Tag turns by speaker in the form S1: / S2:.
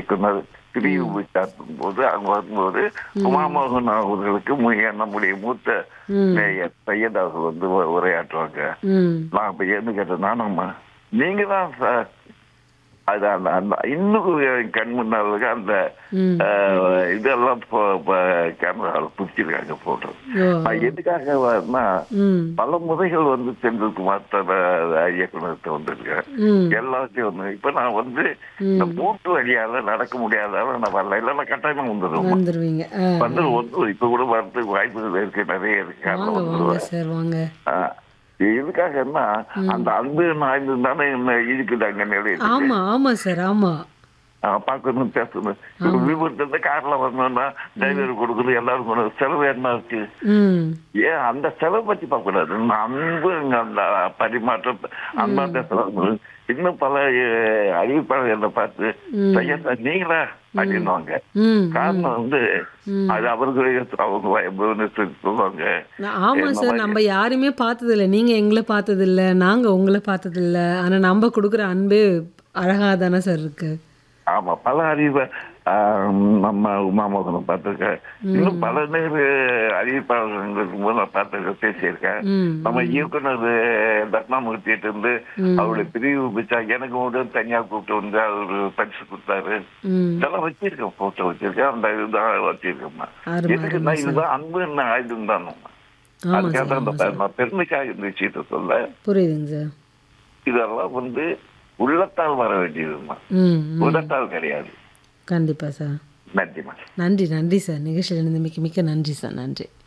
S1: இயக்குனர் பிரிவு விசாரிக்கும் போது அங்க வரும்போது உமாமோகன் அவர்களுக்கு மு- நம்முடைய மூத்த
S2: ம்.
S1: மேயர் சையத் அவர்கள் வந்து உ- உரையாற்றுவாங்க
S2: ம்
S1: நான் இப்ப என்ன கேட்டேன்னா நம்ம நீங்க தான் சார் அது அந்த அந்த இன்னும் என் கண் முன்னால் இருக்க அந்த
S2: ம்.
S1: அஹ், இதெல்லாம் கேமராவில் பிடிச்சிருக்காங்க போட்டோ
S2: ஓ
S1: நான் எதுக்காக வரேன்னா
S2: ம்
S1: பல முறைகள் வந்து செந்தில்குமார் தர இயக்குனர்கிட்ட வந்திருக்கேன்
S2: ம்
S1: எல்லாத்தையும் வந்து இப்ப நான் வந்து இந்த மூட்டு வழியால நடக்க முடியாதால நான் வரல இல்லைன்னா கட்டாயமா வந்துடுவேன்
S2: வந்துருவீங்க ஆ
S1: வந்து வந்து இப்ப கூட வரதுக்கு வாய்ப்புகள் இருக்கு நிறைய இருக்கு
S2: வாங்க
S1: அதனால
S2: வாங்க
S1: வந்துடுவேன்
S2: சார் வாங்க
S1: ஆ, எதுக்காக என்ன அந்த அன்பு நாய்ந்து தானே என்ன இருக்குது அங்க நிலையில
S2: ஆமா ஆமா சார் ஆமா
S1: பார்க்கணும் பேசணும் இப்ப விபத்து கார்ல வரணும்னா டிரைவர் கொடுக்குறது எல்லாரும் கொடுக்குறது செலவு என்ன இருக்கு
S2: ம்
S1: ஏன் அந்த செலவு பத்தி பார்க்க கூடாது இந்த அன்பு இங்க அந்த பரிமாற்றம் அன்பா பேசலாம் இன்னும் பல அஹ், அறிவிப்பாளர்களை பார்த்து ஐயா சார் நீங்களா அப்படின்னுவாங்க
S2: ம்
S1: காரணம் வந்து அது அவர்களுடைய அவங்க புவனேஸ்வரி சொல்லுவாங்க
S2: நான் ஆமா சார் நம்ம யாருமே பார்த்ததில்ல நீங்க எங்களை பார்த்ததில்ல நாங்க உங்களை பார்த்ததில்ல ஆனா நம்ம கொடுக்குற அன்பே அழகா தானே சார் இருக்கு
S1: ஆமா பல அறிவு ஆஹ், நம்ம உமாமோகனை பார்த்திருக்கேன் இன்னும் பல நேர் அறிவிப்பாளர்களுக்கு போது நான் பார்த்து பேசியிருக்கேன்
S2: ம்
S1: நம்ம இயக்குனர் தட்னாமூர்த்திட்டு இருந்து அவருடைய பிரிவு பிச்சா எனக்கு கூட தனியா கூப்பிட்டு வந்து அவரு பரிசு கொடுத்தாரு
S2: ம்
S1: இதெல்லாம் வச்சிருக்கேன் போட்டோ வச்சிருக்கேன் அந்த இதுதான் வச்சிருக்கேன்
S2: அருமை
S1: எதுக்குன்னா இதுதான் அன்பு என்ன ஆயுதம் தான் நம்ம
S2: ஆமா
S1: அதுக்காக
S2: சார்
S1: தான் அந்த நான் பெருமைக்காக இந்த விஷயத்த சொல்ல
S2: புரியுதுங்க சார்
S1: இதெல்லாம் வந்து உள்ளத்தால் வர வேண்டியதுதான்
S2: ம் ம்.
S1: உதட்டால் கிடையாது
S2: கண்டிப்பா சார்
S1: நன்றிமா
S2: நன்றி நன்றி சார் நிகழ்ச்சியில் இருந்து மிக்க மிக்க நன்றி சார் நன்றி